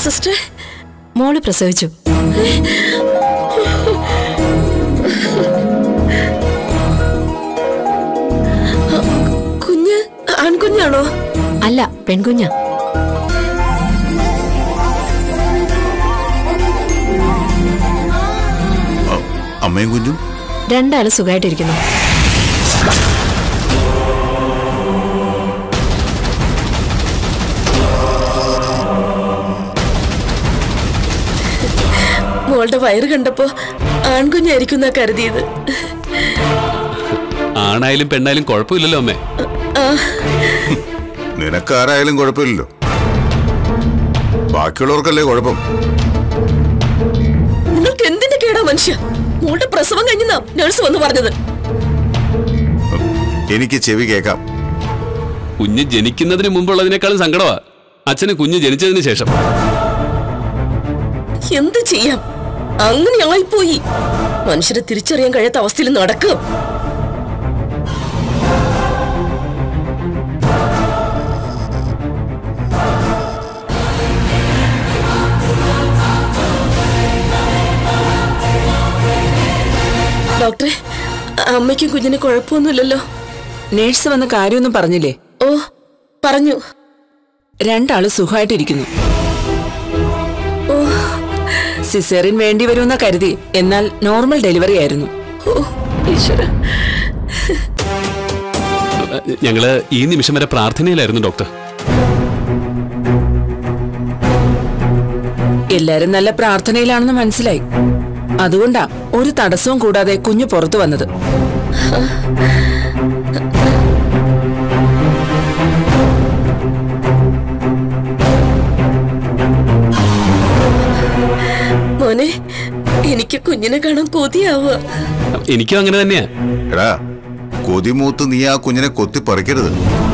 sister മോള് പ്രസവിച്ചു കുഞ്ഞ് ആൺകുഞ്ഞാണോ അല്ല പെൺകുഞ്ഞ അ- അമ്മയും കുഞ്ഞും രണ്ടാളും സുഖമായിട്ടിരിക്കുന്നു മോളുടെ വയറ് കണ്ടപ്പോ ആൺകുഞ്ഞായിരിക്കും എന്നാ കരുതിയത് ആണായാലും പെണ്ണായാലും കുഴപ്പമില്ലല്ലോ അമ്മേ നിനക്കാരായാലും കുഴപ്പമില്ലല്ലോ ബാക്കിയുള്ളവർക്കല്ലേ കുഴപ്പം നിങ്ങൾക്ക് എന്തിന്റെ കേടാ മനുഷ്യ മോളുടെ പ്രസവം കഴിഞ്ഞാ നഴ്സ് വന്ന് പറഞ്ഞത് എനിക്ക് ചെവി കേൾക്കാം കുഞ്ഞ് ജനിക്കുന്നതിന് മുമ്പുള്ളതിനേക്കാളും സങ്കടമാ അച്ഛന് കുഞ്ഞ് ജനിച്ചതിന് ശേഷം എന്ത് ചെയ്യാം അങ്ങനെ ആയിപ്പോയി മനുഷ്യരെ തിരിച്ചറിയാൻ കഴിയാത്ത അവസ്ഥയിൽ നടക്കുക ഡോക്ടറെ അമ്മയ്ക്കും കുഞ്ഞിന് കുഴപ്പമൊന്നുമില്ലല്ലോ നേഴ്സ് വന്ന കാര്യമൊന്നും പറഞ്ഞില്ലേ ഓ പറഞ്ഞു രണ്ടാള് സുഖമായിട്ടിരിക്കുന്നു സിസേറിൻ വേണ്ടി വരുമെന്ന കരുതി എന്നാൽ നോർമൽ ഡെലിവറി ആയിരുന്നു ഓ ഈശ്വര ഞങ്ങള് ഈ നിമിഷം വരെ പ്രാർത്ഥനയിലായിരുന്നു ഡോക്ടർ എല്ലാരും നല്ല പ്രാർത്ഥനയിലാണെന്ന് മനസ്സിലായി അതുകൊണ്ടാ ഒരു തടസ്സവും കൂടാതെ കുഞ്ഞു പുറത്തു വന്നത് മോനെ എനിക്ക് കുഞ്ഞിനെ കാണാൻ കൊതിയാവുക എനിക്കും അങ്ങനെ തന്നെയാ എടാ കൊതിമൂത്ത് നീ ആ കുഞ്ഞിനെ കൊത്തി പറിക്കരുത്